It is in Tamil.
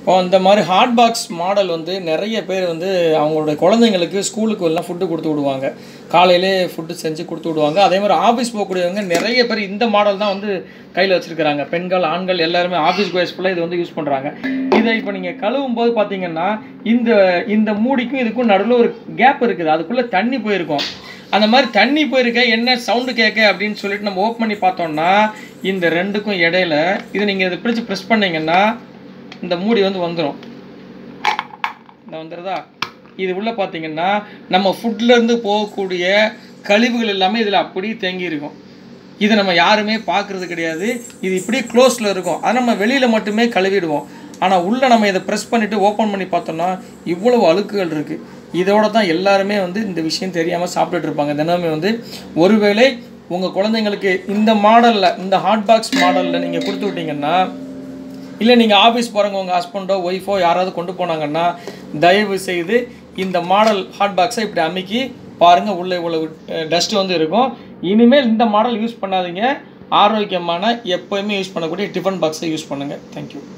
இப்போ இந்த மாதிரி ஹாட் பாக்ஸ் மாடல் வந்து நிறைய பேர் வந்து அவங்களோட குழந்தைங்களுக்கு ஸ்கூலுக்கு எல்லாம் ஃபுட்டு கொடுத்து விடுவாங்க காலையிலே ஃபுட்டு செஞ்சு கொடுத்து விடுவாங்க அதே மாதிரி ஆஃபீஸ் போகக்கூடியவங்க நிறைய பேர் இந்த மாடல் தான் வந்து கையில் வச்சுருக்கிறாங்க பெண்கள் ஆண்கள் எல்லாருமே ஆஃபீஸ் கோயஸ் ஃபுல்லாக இது வந்து யூஸ் பண்ணுறாங்க இதை இப்போ நீங்கள் கழுவும் போது பார்த்தீங்கன்னா இந்த இந்த மூடிக்கும் இதுக்கும் நடுவில் ஒரு கேப் இருக்குது அதுக்குள்ளே தண்ணி போயிருக்கும் அந்த மாதிரி தண்ணி போயிருக்க என்ன சவுண்டு கேட்க அப்படின்னு சொல்லிட்டு நம்ம ஓப்பன் பண்ணி பார்த்தோம்னா இந்த ரெண்டுக்கும் இடையில இதை நீங்கள் இதை பிடிச்சி ப்ரெஸ் பண்ணீங்கன்னா இந்த மூடி வந்து வந்துடும் இந்த வந்துடுதா இது உள்ள பார்த்தீங்கன்னா நம்ம ஃபுட்லேருந்து போகக்கூடிய கழிவுகள் எல்லாமே இதில் அப்படியே தேங்கி இருக்கும் இதை நம்ம யாருமே பார்க்குறது கிடையாது இது இப்படியே க்ளோஸில் இருக்கும் அதை நம்ம வெளியில் மட்டுமே கழுவிடுவோம் ஆனால் உள்ளே நம்ம இதை ப்ரெஸ் பண்ணிவிட்டு ஓப்பன் பண்ணி பார்த்தோம்னா இவ்வளவு அழுக்குகள் இருக்குது இதோட தான் எல்லாருமே வந்து இந்த விஷயம் தெரியாமல் சாப்பிட்டுட்டு இருப்பாங்க தினமே வந்து ஒருவேளை உங்கள் குழந்தைங்களுக்கு இந்த மாடலில் இந்த ஹாட் பாக்ஸ் மாடலில் நீங்கள் கொடுத்து விட்டீங்கன்னா இல்லை நீங்கள் ஆஃபீஸ் போகிறவங்க உங்கள் ஹஸ்பண்டோ ஒய்ஃபோ யாராவது கொண்டு போனாங்கன்னா தயவு செய்து இந்த மாடல் ஹாட் பாக்ஸை இப்படி அமுக்கி பாருங்கள் உள்ளே இவ்வளவு டஸ்ட் வந்து இருக்கும் இனிமேல் இந்த மாடல் யூஸ் பண்ணாதீங்க ஆரோக்கியமான எப்போயுமே யூஸ் பண்ணக்கூடிய டிஃபன் பாக்ஸை யூஸ் பண்ணுங்கள் தேங்க்யூ